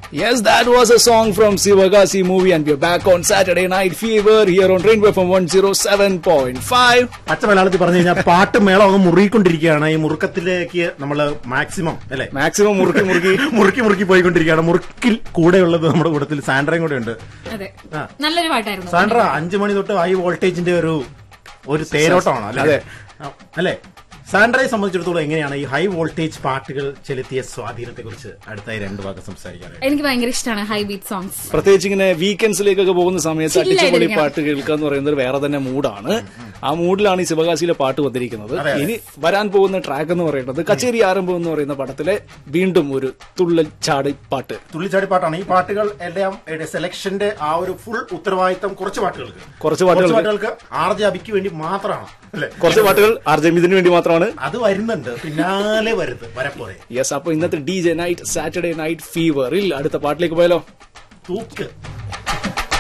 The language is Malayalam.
Yes, that was a song from Sivagasi movie and we're back on Saturday Night Fever here on Rainbow from 107.5. പച്ച മലയാളത്തിൽ പറഞ്ഞു കഴിഞ്ഞാൽ പാട്ട് മേളം അങ്ങ് മുറുകിക്കൊണ്ടിരിക്കുകയാണ് ഈ മുറുക്കത്തിലേക്ക് നമ്മൾ മാക്സിമം അല്ലെ മാക്സിമം മുറുക്കി മുറുക്കി മുറുക്കി മുറുക്കി പോയിക്കൊണ്ടിരിക്കുകയാണ് മുറുക്കിൽ കൂടെയുള്ളത് നമ്മുടെ കൂട്ടത്തിൽ സാൻഡ്രയും കൂടെ ഉണ്ട് അതെ ആ. നല്ലൊരു പാട്ടായിരുന്നു സാൻഡ്ര അഞ്ചു മണി തൊട്ട് ഹൈ വോൾട്ടേജിന്റെ ഒരു ഒരു തേരോട്ടമാണ് അല്ലെ അതെ. അല്ലെ സാൻഡ്രയെ സംബന്ധിച്ചിടത്തോളം എങ്ങനെയാണ് ഈ ഹൈ വോൾട്ടേജ് പാട്ടുകൾ ചെലുത്തിയ സ്വാധീനത്തെ കുറിച്ച് അടുത്തായി രണ്ടു ഭാഗം സംസാരിക്കാനായിട്ട് എനിക്ക് ഭയങ്കര ഇഷ്ടമാണ് ഹൈ ബീറ്റ് സോങ്സ് പ്രത്യേകിച്ച് ഇങ്ങനെ വീക്കെൻഡ്സിലേക്കൊക്കെ പോകുന്ന സമയത്ത് Chill അടിച്ചുപൊളി ആയിട്ടിരിക്കണം. പാട്ട് കേൾക്കുക എന്ന് പറയുന്നത് വേറെ തന്നെ മൂഡാണ് ആ മൂഡിലാണ് ഈ ശിവകാശിയിലെ പാട്ട് വന്നിരിക്കുന്നത് ഇനി വരാൻ പോകുന്ന ട്രാക്ക് എന്ന് പറയുന്നത് കച്ചേരി ആരംഭം എന്ന് പറയുന്ന പടത്തിലെ വീണ്ടും ഒരു തുള്ളൽ ചാടി പാട്ട് തുള്ളിച്ചാടി പാട്ടാണ് ഈ പാട്ടുകൾ എല്ലാം സെലക്ഷന്റെ ആ ഒരു ഫുൾ ഉത്തരവാദിത്തം കുറച്ച് പാട്ടുകൾക്ക് കുറച്ച് പാട്ടുകൾക്ക്. പാട്ടുകൾക്ക് ആർ ജെ അബിക്ക് വേണ്ടി മാത്രമാണ് അല്ലെ കുറച്ച് പാട്ടുകൾ ആർജമിതിന് വേണ്ടി മാത്രമാണ് അത് വരുന്നുണ്ട് പിന്നാലെ വരുന്നത് വരപ്പോരെ യെസ് അപ്പൊ ഇന്നത്തെ D J night Saturday night ഫീവറിൽ അടുത്ത പാട്ടിലേക്ക് പോയാലോ തൂക്ക്